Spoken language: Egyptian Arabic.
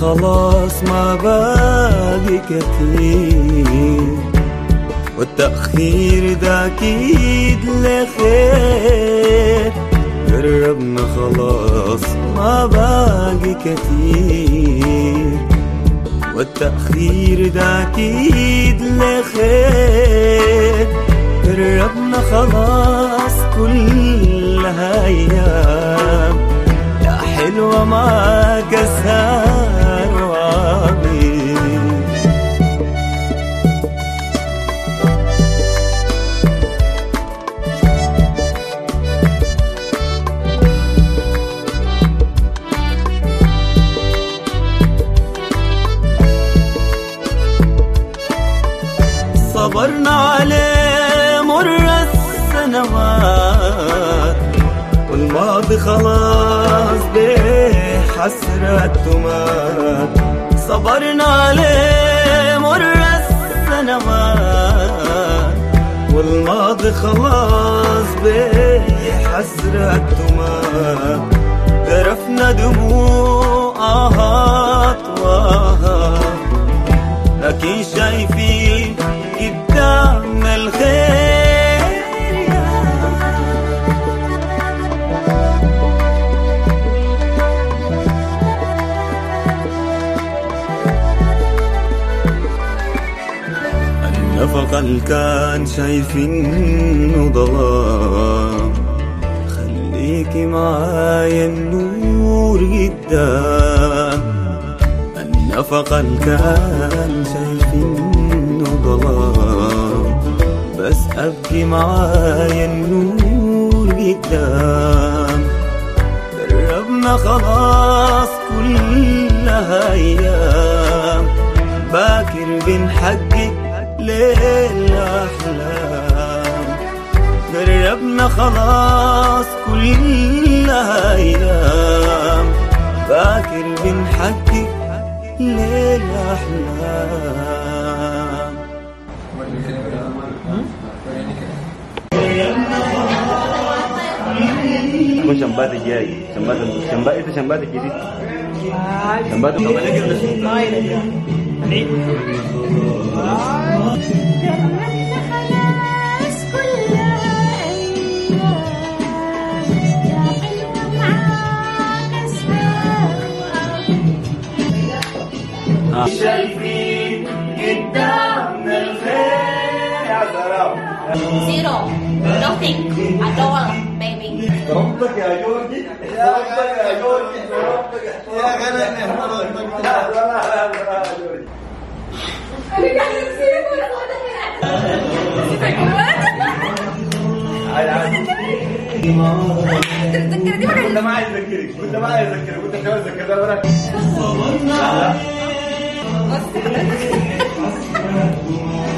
خلاص ما باقي كتير والتأخير ده أكيد لخير قربنا خلاص ما باقي كتير والتأخير ده أكيد لخير قربنا خلاص كلها أيام يا حلوة معاك أسهر وعبير صبرنا عليه مر السنوات والماضي خلاص بحسرته مات صبرنا عليه مر السنوات والماضي خلاص بحسرته مات قرفنا دموع آهات وآهات لكن شايفين قدامنا الخير النفق اللي كان شايفينه ضلام خليكي معايا النور قدام النفق اللي كان شايفينه ضلام بس ابقي معايا النور قدام قربنا خلاص كلها ايام باكر بنحقق ليل احلام قربنا خلاص كلها ايام باكر بنحقق ليل احلام Aku shambada jai, shambada, shambada itu shambada kiri. Shambada apa lagi udah خلاص كل أيام يا حلوة معاك أسهر شايفين قدامنا الخير يا سلام Zero. Nothing. A dollar, baby. ربك يا جورجي ربك يا جورجي ربك يا غنى كنت ما عايز اذكرك كنت ما عايز اذكرك كنت مش عايز اذكرك ده وراك